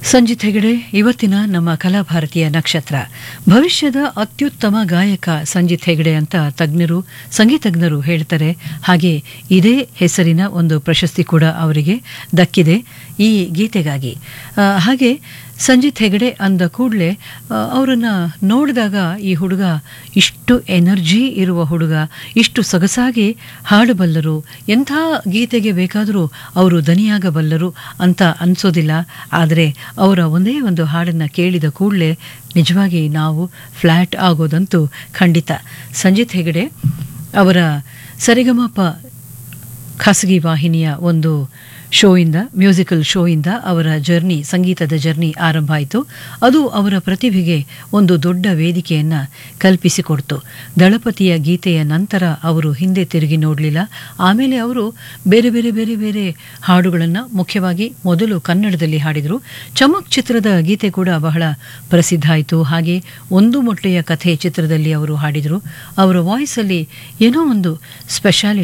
ಸಂಜಿತ್ ಹೆಗಡೆ ಇವತ್ತಿನ ನಮ್ಮ ಕಲಾಭಾರತೀಯ ನಕ್ಷತ್ರ ಭವಿಷ್ಯದ ಅತ್ಯುತ್ತಮ ಗಾಯಕ ಸಂಜಿತ್ ಹೆಗಡೆ ಅಂತ ತಜ್ಞರು ಸಂಗೀತಜ್ಞರು ಹೇಳ್ತಾರೆ ಹಾಗೆ ಇದೇ ಹೆಸರಿನ ಒಂದು ಪ್ರಶಸ್ತಿ ಕೂಡ ಅವರಿಗೆ ದಕ್ಕಿದೆ ಈ ಗೀತೆಗಾಗಿ ಆ, ಹಾಗೆ ಸಂಜಿತ್ ಹೆಗಡೆ ಅಂದ ಕೂಡಲೇ ಅವರನ್ನು ನೋಡಿದಾಗ ಈ ಹುಡುಗ ಇಷ್ಟು ಎನರ್ಜಿ ಇರುವ ಹುಡುಗ ಇಷ್ಟು ಸೊಗಸಾಗಿ ಹಾಡಬಲ್ಲರು ಎಂಥ ಗೀತೆಗೆ ಬೇಕಾದರೂ ಅವರು ದನಿಯಾಗಬಲ್ಲರು ಅಂತ ಅನಿಸೋದಿಲ್ಲ ಆದರೆ ಅವರ ಒಂದೇ ಒಂದು ಹಾಡನ್ನು ಕೇಳಿದ ಕೂಡಲೇ ನಿಜವಾಗಿ ನಾವು ಫ್ಲ್ಯಾಟ್ ಆಗೋದಂತೂ ಖಂಡಿತ ಸಂಜಿತ್ ಹೆಗಡೆ ಅವರ ಸರಿಗಮಪ ಖಾಸಗಿ ವಾಹಿನಿಯ ಒಂದು ಶೋಯಿಂದ ಮ್ಯೂಸಿಕಲ್ ಶೋಯಿಂದ ಅವರ ಜರ್ನಿ ಸಂಗೀತದ ಜರ್ನಿ ಆರಂಭ ಆಯಿತು ಅದು ಅವರ ಪ್ರತಿಭೆಗೆ ಒಂದು ದೊಡ್ಡ ವೇದಿಕೆಯನ್ನು ಕಲ್ಪಿಸಿಕೊಡ್ತು ದಳಪತಿಯ ಗೀತೆಯ ನಂತರ ಅವರು ಹಿಂದೆ ತಿರುಗಿ ನೋಡಲಿಲ್ಲ ಆಮೇಲೆ ಅವರು ಬೇರೆ ಬೇರೆ ಬೇರೆ ಬೇರೆ ಹಾಡುಗಳನ್ನು ಮುಖ್ಯವಾಗಿ ಮೊದಲು ಕನ್ನಡದಲ್ಲಿ ಹಾಡಿದರು ಚಮಕ್ ಚಿತ್ರದ ಗೀತೆ ಕೂಡ ಬಹಳ ಪ್ರಸಿದ್ಧ ಆಯಿತು ಹಾಗೆ ಒಂದು ಮೊಟ್ಟೆಯ ಕಥೆ ಚಿತ್ರದಲ್ಲಿ ಅವರು ಹಾಡಿದರು ಅವರ ವಾಯ್ಸಲ್ಲಿ ಏನೋ ಒಂದು ಸ್ಪೆಷಾಲಿಟಿ